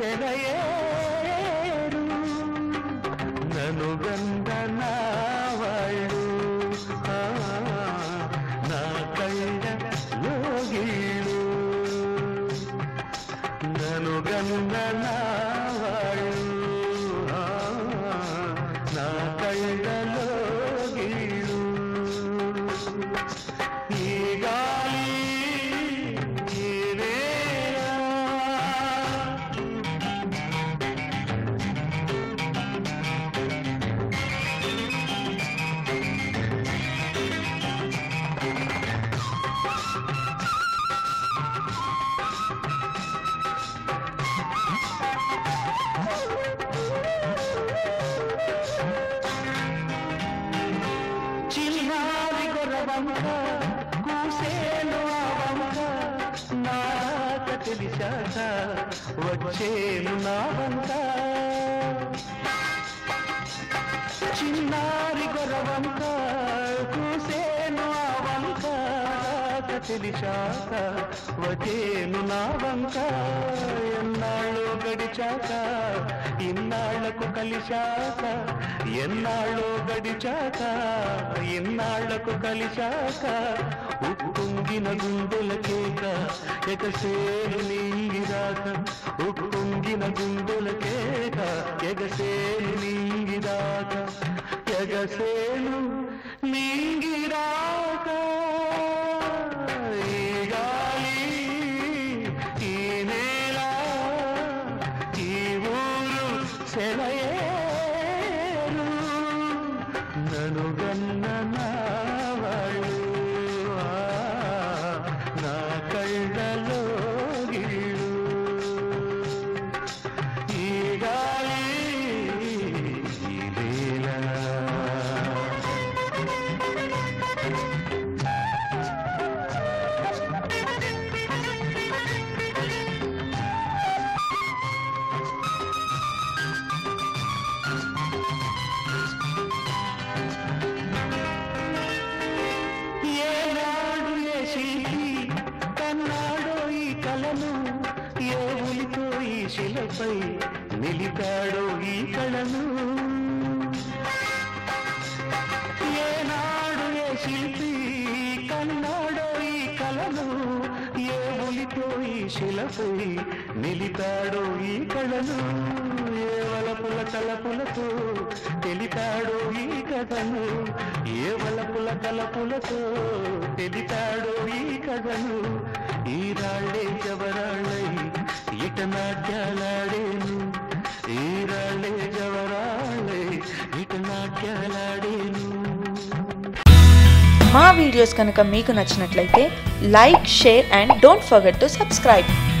సెలయేరు నను గంగ నా వాళ్ళు ఆ, నా కళ్ళ లోగిళ్ళు నను గంగ నా వాళ్ళు ఆ, నా కళ్ళ లోగిళ్ళు ఈ గాలి ఈ వేళ చిన్నారి గొర్రవంక కూసేను ఆ వంక నాక తెలిసాక వచ్చేను నా వంక చిన్నారి గొర్రవంక కూసేను ఆ వంక నాక తెలిసాక వచ్చేను నా వంక ఎన్నాళ్ళు గడిచాక ఇన్నాళ్లకు కలిశాక ఎన్నాళ్ళు గడిచాక ఇన్నాళ్లకు కలిశాక ఉప్పొంగిన గుండెల కేక ఎగసేను నీంగిరాక ఉప్పొంగిన గుండెల కేక ఎగసేను నీంగిరాక ఎగసేను నీంగిరాక ఈ గాలి ఈ నేల ఈ ఊరు సెలయేరు నను గన్న నా వాళ్ళు ఆ, నా కళ్ళలో గిళ్ళు ఈ గాలి ఈ వేళ ఏనాడు ఏ శిల్పి కన్నాడో ఈ కలను ఏ ఉలితో ఈ శిలపై నిలిపాడో ఈ కళను ఏనాడు ఏ శిల్పి కన్నాడో ఈ కళను ఏ ఉలితో ఈ శిలపై నిలిపాడో ఈ కళను ఏ వలపుల తలపులతో తెలిపాడో ఈ కథను ఏ వలపుల తలపులతో తెలిపాడో ఈ కథను ఈ రాళ్ళే జవరాళ్ళై ఇట నాట్యాలాడేను ఈ రాళ్ళే జవరాళ్ళై ఇట నాట్యాలాడేను మా వీడియోస్ కనుక మీకు నచ్చినట్లయితే like share and don't forget to subscribe